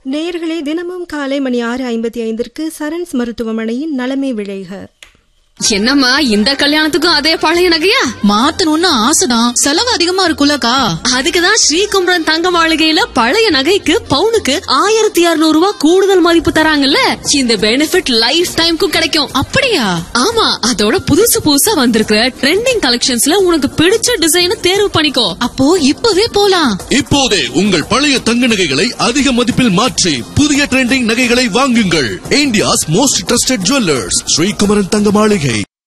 நேயர்களே தினமும் காலை மணி ஆறு ஐம்பத்தி ஐந்திற்கு சரண்ஸ் மருத்துவமனையின் நலமே விளைக என்னம்மா இந்த கல்யாணத்துக்கும் அதே பழைய நகையா மாத்தணும்னு ஆசைதான் செலவு அதிகமா இருக்குல்லக்கா அதுக்குதான் ஸ்ரீகுமரன் தங்க மாளிகையில பழைய நகைக்கு பவுனுக்கு ஆயிரத்தி இருநூறு ரூபாய் கூடுதல் மதிப்பு தராங்கல்ல இந்த பெனிஃபிட் லைஃப் டைம்க்கும் கிடைக்கும் அப்படியா ஆமா அதோட புதுசு புதுசா வந்திருக்கிற ட்ரெண்டிங் கலெக்ஷன்ஸ்ல உனக்கு பிடிச்ச டிசைனை தேர்வு பண்ணிக்கோ அப்போ இப்பவே போலாம் இப்போதே உங்கள் பழைய தங்க நகைகளை அதிக மதிப்பில் மாற்றி புதிய ட்ரெண்டிங் நகைகளை வாங்குங்கள் India's most trusted jewellers Srikumaran Thanga Maligai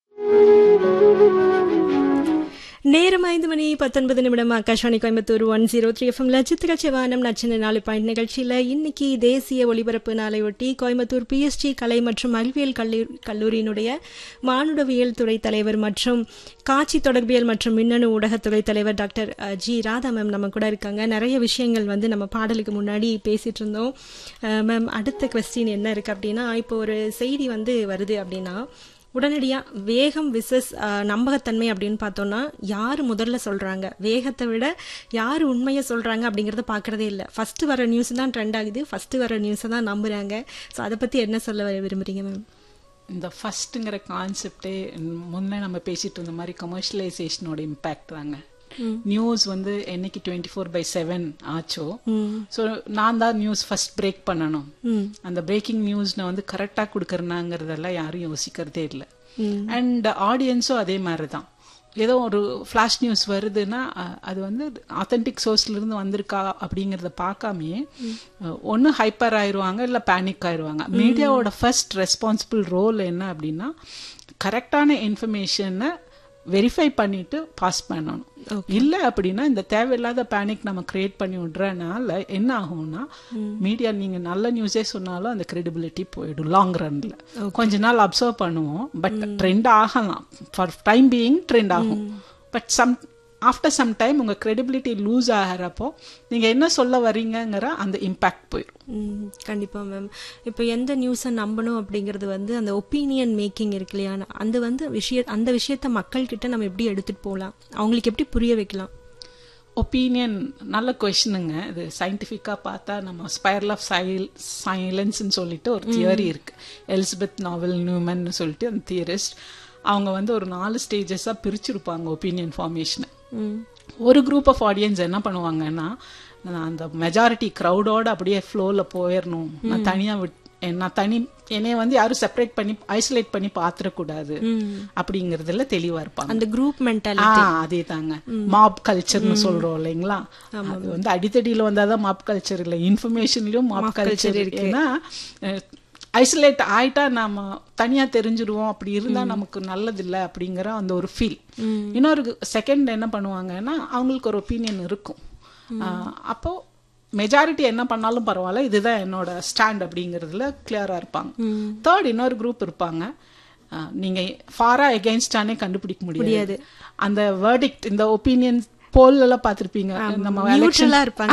நேரம் ஐந்து மணி பத்தொன்பது நிமிடம் Akashvani Coimbatore one zero three எஃப்எம்ல சித்திர சிவானம் நச்சின நாலு பாயிண்ட் நிகழ்ச்சியில் இன்னைக்கு தேசிய ஒலிபரப்பு நாளையொட்டி கோயம்புத்தூர் பிஎஸ்டி கலை மற்றும் அறிவியல் கல்லூரி கல்லூரியினுடைய மானுடவியல் துறை தலைவர் மற்றும் காட்சி தொடர்பியல் மற்றும் மின்னணு ஊடகத்துறை தலைவர் டாக்டர் அஹ், ஜி ராதா மேம் நம்ம கூட இருக்காங்க நிறைய விஷயங்கள் வந்து நம்ம பாடலுக்கு முன்னாடி பேசிட்டு இருந்தோம் அஹ், மேம் அடுத்த கொஸ்டின் என்ன இருக்கு அப்படின்னா இப்போ ஒரு செய்தி வந்து வருது அப்படின்னா உடனடியாக வேகம் விசஸ் நம்பகத்தன்மை அப்படின்னு பார்த்தோம்னா யார் முதல்ல சொல்கிறாங்க வேகத்தை விட யார் உண்மையை சொல்கிறாங்க அப்படிங்கிறத பார்க்குறதே இல்லை ஃபஸ்ட்டு வர நியூஸ் தான் ட்ரெண்ட் ஆகுது ஃபஸ்ட்டு வர நியூஸை தான் நம்புகிறாங்க ஸோ அதை பற்றி என்ன சொல்ல விரும்புகிறீங்க மேம் இந்த ஃபர்ஸ்ட்டுங்கிற கான்செப்டே முன்னே நம்ம பேசிட்டு இருந்த மாதிரி கமர்ஷியலைசேஷனோட இம்பேக்ட் தாங்க நியூஸ் வந்து என்னைக்கு டுவெண்ட்டி ஃபோர் பை செவன் ஆச்சோ ஸோ நான் தான் நியூஸ் ஃபர்ஸ்ட் பிரேக் பண்ணணும் அந்த பிரேக்கிங் நியூஸ் நான் வந்து கரெக்டாக கொடுக்கறனாங்கிறதெல்லாம் யாரும் யோசிக்கிறதே இல்லை அண்ட் ஆடியன்ஸும் அதே மாதிரி தான் ஏதோ ஒரு ஃப்ளாஷ் நியூஸ் வருதுன்னா அ- அது வந்து ஆத்தென்டிக் சோர்ஸ்ல இருந்து வந்திருக்கா அப்படிங்கறத பார்க்காமயே ஒன்று ஹைப்பர் ஆயிருவாங்க இல்லை பேனிக் ஆயிருவாங்க மீடியாவோட ஃபர்ஸ்ட் ரெஸ்பான்சிபிள் ரோல் என்ன அப்படின்னா கரெக்டான இன்ஃபர்மேஷனை வெரிஃபை பண்ணிட்டு பாஸ் பண்ணணும் இல்ல அப்படின்னா இந்த தேவையில்லாத பேனிக் நம்ம கிரியேட் பண்ணி விடுறனால என்ன ஆகும்னா மீடியா நீங்க நல்ல நியூஸே சொன்னாலும் அந்த கிரெடிபிலிட்டி போயிடும் லாங் ரன்ல கொஞ்ச நாள் அப்சர்வ் பண்ணுவோம் பட் ட்ரெண்ட் ஆகலாம் ஃபார் டைம் பீயிங் ட்ரெண்ட் ஆகும் but some after some time உங்க கிரெடிபிலிட்டி லூஸ் ஆகிறப்போ நீங்க என்ன சொல்ல வர்றீங்கங்கிற அந்த இம்பாக்ட் போயிடும் ம், கண்டிப்பா மேம் இப்போ எந்த நியூஸை நம்பணும் அப்படிங்கிறது வந்து அந்த ஒப்பீனியன் மேக்கிங் இருக்கு இல்லையா அந்த வந்து விஷய அந்த விஷயத்த மக்கள்கிட்ட நம்ம எப்படி எடுத்துட்டு போகலாம் அவங்களுக்கு எப்படி புரிய வைக்கலாம் ஒப்பீனியன் நல்ல கொஷனுங்க இது சயின்டிஃபிக்காக பார்த்தா நம்ம ஸ்பைரல் ஆஃப் சைல் சைலன்ஸ்னு சொல்லிட்டு ஒரு தியரி இருக்கு எலிசபெத் நாவல் நியூமன் சொல்லிட்டு அந்த தியரிஸ்ட் அவங்க வந்து ஒரு நாலு ஸ்டேஜஸாக பிரிச்சிருப்பாங்க ஒப்பீனியன் ஃபார்மேஷனை ஒரு குரூப் ஆஃப் ஆடியன்ஸ் என்ன பண்ணுவாங்கன்னா நான் அந்த மெஜாரிட்டி க்ரௌடோட அப்படியே ஃப்ளோவில் போயிடணும் நான் தனியாக விட் நான் தனி என்னைய வந்து யாரும் செப்பரேட் பண்ணி ஐசோலேட் பண்ணி பாத்திரக்கூடாது அப்படிங்கறதுல தெளிவா இருப்பாங்க அந்த குரூப் ஆ மென்டாலிட்டி அதே தாங்க மாப் கல்ச்சர்னு சொல்றோம் இல்லைங்களா அது வந்து அடித்தடியில வந்தாதான் மாப் கல்ச்சர் இல்ல இன்ஃபர்மேஷன்லயும் மாப் கல்ச்சர் இருக்கு ஏன்னா ஐசோலேட் ஆயிட்டா நாம தனியா தெரிஞ்சிருவோம் அப்படி இருந்தா நமக்கு நல்லது இல்ல அப்படிங்கிற அந்த ஒரு ஃபீல் இன்னொரு செகண்ட் என்ன பண்ணுவாங்கன்னா அவங்களுக்கு ஒரு ஒப்பீனியன் இருக்கும் ஆ, அப்போ மெஜாரிட்டி என்ன பண்ணாலும் பரவாயில்ல இதுதான் என்னோட ஸ்டாண்ட் அப்படிங்கறதுல கிளியரா இருப்பாங்க தேர்ட் இன்னொரு குரூப் இருப்பாங்க ஆ, நீங்க ஃபாரா எகெயின்ஸ்டானே கண்டுபிடிக்க முடியாது அந்த வேர்டிக்ட் இந்த ஒப்பீனியன் போல் எல்லாம் பார்த்திருப்பீங்க நம்ம நியூட்ரலா election- இருப்பாங்க